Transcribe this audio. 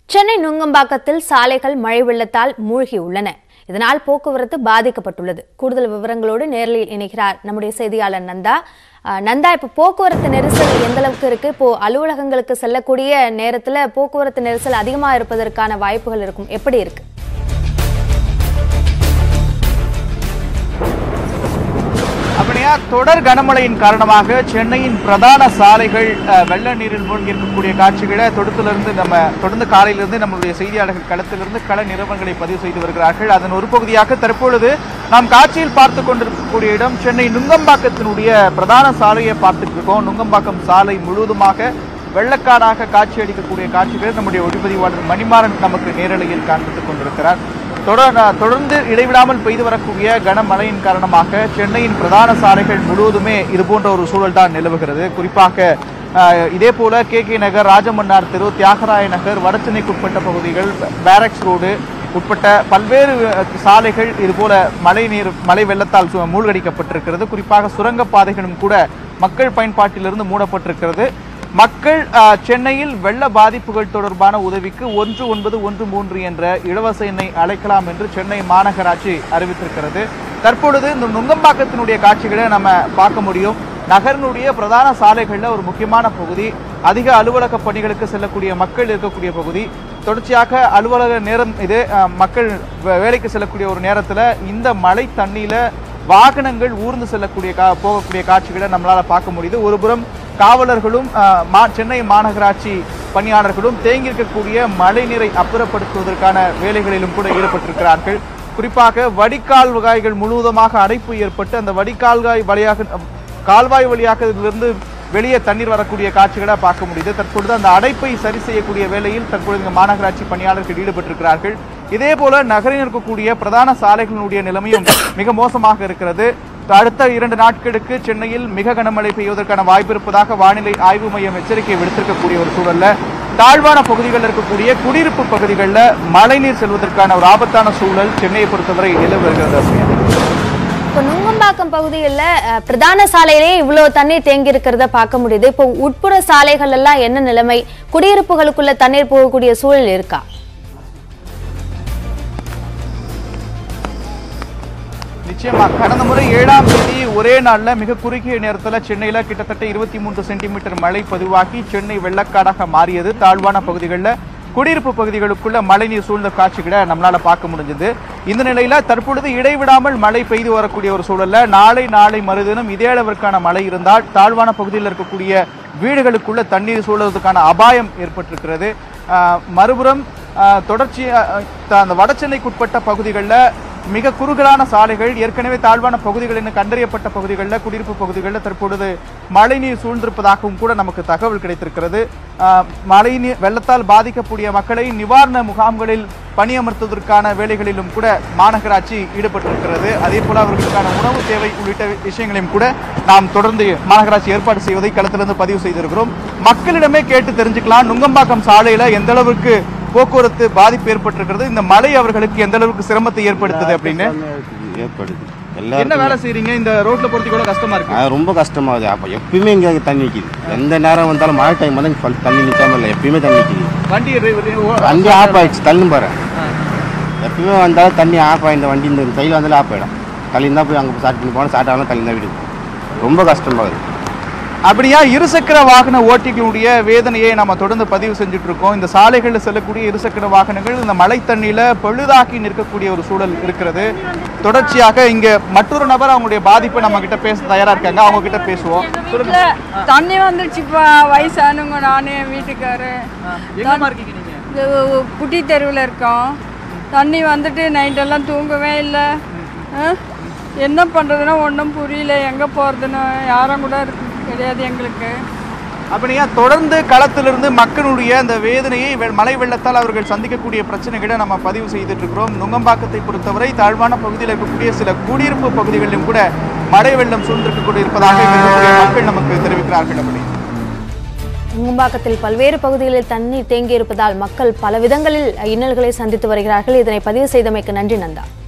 சென்னை நுங்கம்பாக்கத்தில் சாலைகள் மழை வெள்ளத்தால் மூழ்கியுள்ளன இதனால் போக்குவரத்து பாதிக்கப்பட்டுள்ளது கூடுதல் விவரங்களோடு நேரில் இணைகிறார் நம்முடைய செய்தியாளர் நந்தா அஹ், நந்தா இப்போ போக்குவரத்து நெரிசல் எந்த அளவுக்கு இருக்கு இப்போ அலுவலகங்களுக்கு செல்லக்கூடிய நேரத்துல போக்குவரத்து நெரிசல் அதிகமா இருப்பதற்கான வாய்ப்புகள் இருக்கும் எப்படி இருக்கு அப்படியா தொடர் கனமழையின் காரணமாக சென்னையின் பிரதான சாலைகள் அஹ், வெள்ள நீரில் மூழ்கி இருக்கக்கூடிய காட்சிகளை தொடுத்திலிருந்து நம்ம தொடர்ந்து காலையிலிருந்து நம்மளுடைய செய்தியாளர்கள் களத்திலிருந்து கள நிறுவனங்களை பதிவு செய்து வருகிறார்கள் அதன் ஒரு பகுதியாக தற்பொழுது நாம் காட்சியில் பார்த்து கொண்டிருக்கக்கூடிய இடம் சென்னை நுங்கம்பாக்கத்தினுடைய பிரதான சாலையை பார்த்துட்டு இருக்கோம் நுங்கம்பாக்கம் சாலை முழுவதுமாக வெள்ளக்காடாக காட்சியளிக்கக்கூடிய காட்சிகளை நம்முடைய ஒளிப்பதிவாளர் மணிமாறன் நமக்கு நேரலையில் காண்பித்துக் கொண்டிருக்கிறார் தொடர் தொடர்ந்து இடைவிடாமல் பெய்து வரக்கூடிய கனமழையின் காரணமாக சென்னையின் பிரதான சாலைகள் முழுவதுமே இது போன்ற ஒரு சூழல் தான் நிலவுகிறது குறிப்பாக அஹ், இதே போல கே கே நகர் ராஜமன்னார் தெரு தியாகராய நகர் வடசென்னைக்குட்பட்ட பகுதிகள் பேரக்ஸ் ரோடு உட்பட்ட பல்வேறு அஹ், சாலைகள் இதுபோல மழை நீர் மழை வெள்ளத்தால் சு- மூழ்கடிக்கப்பட்டிருக்கிறது குறிப்பாக சுரங்கப்பாதைகளும் கூட மக்கள் பயன்பாட்டிலிருந்து மூடப்பட்டிருக்கிறது மக்கள் அஹ், சென்னையில் வெள்ள பாதிப்புகள் தொடர்பான உதவிக்கு ஒன்று ஒன்பது ஒன்று மூன்று என்ற இலவச எண்ணை அழைக்கலாம் என்று சென்னை மாநகராட்சி அறிவித்திருக்கிறது தற்பொழுது இந்த நுங்கம்பாக்கத்தினுடைய காட்சிகளை நம்ம பார்க்க முடியும் நகரினுடைய பிரதான சாலைகளில் ஒரு முக்கியமான பகுதி அதிக அலுவலக பணிகளுக்கு செல்லக்கூடிய மக்கள் இருக்கக்கூடிய பகுதி தொடர்ச்சியாக அலுவலக நேரம் இது அஹ், மக்கள் வே- வேலைக்கு செல்லக்கூடிய ஒரு நேரத்தில் இந்த மழை தண்ணியில வாகனங்கள் ஊர்ந்து செல்லக்கூடிய கா போகக்கூடிய காட்சிகளை நம்மளால பார்க்க முடியுது ஒருபுறம் காவலர்களும் அஹ், மா- சென்னை மாநகராட்சி பணியாளர்களும் தேங்கி இருக்கக்கூடிய மழை நீரை அப்புறப்படுத்துவதற்கான வேலைகளிலும் கூட ஈடுபட்டிருக்கிறார்கள் குறிப்பாக வடிகால் வகாய்கள் முழுவதுமாக அடைப்பு ஏற்பட்டு அந்த வடிகால்காய் வழியாக கால்வாய் வழியாக இதிலிருந்து வெளியே தண்ணீர் வரக்கூடிய காட்சிகளை பார்க்க முடியுது தற்பொழுது அந்த அடைப்பை சரி செய்யக்கூடிய வேலையில் தற்பொழுது இங்க மாநகராட்சி பணியாளர்கள் ஈடுபட்டிருக்கிறார்கள் இதே போல நகரில் இருக்கக்கூடிய பிரதான சாலைகளினுடைய நிலைமையும் மிக மோசமாக இருக்கிறது அடுத்த இரண்டு நாட்களுக்கு சென்னையில் மிக கனமழை பெய்வதற்கான வாய்ப்பு இருப்பதாக வானிலை ஆய்வு மையம் எச்சரிக்கை விடுத்திருக்கக்கூடிய ஒரு சூழல்ல தாழ்வான பகுதிகளில் இருக்கக்கூடிய குடியிருப்பு பகுதிகளில் மழைநீர் செல்வதற்கான ஒரு ஆபத்தான சூழல் சென்னையை பொறுத்தவரை நிலவு வருகிறது அப்படியா இப்போ நுங்கம்பாக்கம் பகுதியில் அஹ், பிரதான சாலையிலே இவ்வளவு தண்ணீர் தேங்கி இருக்கிறத பார்க்க முடியுது இப்போ உட்புற சாலைகள் எல்லாம் என்ன நிலைமை குடியிருப்புகளுக்குள்ள தண்ணீர் போகக்கூடிய சூழல் இருக்கா நிச்சயமா கடந்த முறை ஏழாம் தேதி ஒரே நாள்ல மிக குறுகிய நேரத்துல சென்னையில கிட்டத்தட்ட இருபத்தி மூன்று சென்டிமீட்டர் மழை பதிவாகி சென்னை வெள்ளக்காடாக மாறியது தாழ்வான பகுதிகளில் குடியிருப்பு பகுதிகளுக்குள்ள மழைநீர் சூழ்ந்த காட்சிகளை நம்மளால பார்க்க முடிஞ்சது இந்த நிலையில தற்பொழுது இடைவிடாமல் மழை பெய்து வரக்கூடிய ஒரு சூழல்ல நாளை நாளை மறுதினம் இதே அளவிற்கான மழை இருந்தால் தாழ்வான பகுதியில் இருக்கக்கூடிய வீடுகளுக்குள்ள தண்ணீர் சூழ்வதற்கான அபாயம் ஏற்பட்டிருக்கிறது ஆஹ் மறுபுறம் ஆஹ் தொடர்ச்சி ஆஹ் அந்த வடசென்னைக்குட்பட்ட பகுதிகளில் மிக குறுகலான சாலைகள் ஏற்கனவே தாழ்வான பகுதிகள் என கண்டறியப்பட்ட பகுதிகளில் குடியிருப்பு பகுதிகளில் தற்பொழுது மழைநீர் சூழ்ந்திருப்பதாகவும் கூட நமக்கு தகவல் கிடைத்திருக்கிறது ஆஹ் மழைநீர் வெள்ளத்தால் பாதிக்கக்கூடிய மக்களை நிவாரண முகாம்களில் பணியமர்த்துவதற்கான வேலைகளிலும் கூட மாநகராட்சி ஈடுபட்டிருக்கிறது அதே போல அவர்களுக்கான உணவு தேவை உள்ளிட்ட விஷயங்களையும் கூட நாம் தொடர்ந்து மாநகராட்சி ஏற்பாடு செய்வதை களத்திலிருந்து பதிவு செய்திருக்கிறோம் மக்களிடமே கேட்டு தெரிஞ்சுக்கலாம் நுங்கம்பாக்கம் சாலையில எந்த அளவுக்கு போக்குவரத்து பாதிப்பு ஏற்பட்டிருக்கிறது இந்த மழை அவர்களுக்கு எந்த அளவுக்கு சிரமத்தை ஏற்படுத்துது அப்படின்னு ஏற்படுது என்ன எல்லாருக்கும் வேலை செய்றீங்க இந்த ரோட்ல போறதுக்கு கூட கஷ்டமா இருக்கு அது ரொம்ப கஷ்டமாகுது அப்போ எப்பயுமே இங்கே தண்ணி நிற்கிது எந்த நேரம் வந்தாலும் மழை டைம் வந்து இங்க தண்ணி நிற்காம இல்லை எப்பயுமே தண்ணி நிற்கிது வண்டி driver- வண்டி ஆஃப் ஆயிடுச்சு தள்ளும் பாரு எப்பயுமே வந்தாலும் தண்ணி ஆஃப் ஆகி இந்த வண்டி இந்த கையில் வந்தாலும் ஆஃப் ஆகிடும் தள்ளி இருந்தால் போய் அங்கே ஸ்டார்ட் பண்ணி போனால் ஸ்டார்ட் ஆகலாம் தள்ளி தான் வீடு ரொம்ப கஷ்டமாகுது அப்படியா இருசக்கர வாகன ஓட்டிகளுடைய வேதனையை நம்ம தொடர்ந்து பதிவு செஞ்சுட்டு இருக்கோம் இந்த சாலைகளில் செல்லக்கூடிய இருசக்கர வாகனங்கள் இந்த மழை தண்ணியில பழுதாக்கி நிற்கக்கூடிய ஒரு சூழல் இருக்கிறது தொடர்ச்சியாக இங்க மற்றொரு நபர் அவங்களுடைய பாதிப்பை நம்ம கிட்ட பேச தயாரா இருக்காங்க அவங்க கிட்ட பேசுவோம் வீட்டுல தண்ணி வந்துடுச்சுப்பா வயசானவங்க நானு என் வீட்டுக்காரு எங்கம்மா இருக்கீங்க நீங்க இந்த குட்டி தெருவில் இருக்கோம் தண்ணி வந்துட்டு நைட்டெல்லாம் தூங்கவே இல்லை என்ன பண்ணுறதுன்னா ஒன்றும் புரியல எங்கே போகிறதுன்னு யாரும் கூட இருக்கு கிடையாது எங்களுக்கு அப்படியா தொடர்ந்து களத்திலிருந்து மக்களுடைய அந்த வேதனையை வெ- மழை வெள்ளத்தால் அவர்கள் சந்திக்கக்கூடிய பிரச்சனைகளை நம்ம பதிவு செய்துட்டு இருக்கிறோம் நுங்கம்பாக்கத்தை பொறுத்தவரை தாழ்வான பகுதியில் இருக்கக்கூடிய சில குடியிருப்பு பகுதிகளிலும் கூட மழை வெள்ளம் சூழ்ந்திருக்கக்கூடிய இருப்பதாக இங்க இருக்கக்கூடிய மக்கள் நமக்கு தெரிவிக்கிறார்கள் அப்படி நுங்கம்பாக்கத்தில் பல்வேறு பகுதிகளில் தண்ணீர் தேங்கி இருப்பதால் மக்கள் பல விதங்களில் இன்னல்களை சந்தித்து வருகிறார்கள் இதனை பதிவு செய்தமைக்கு நன்றி நந்தா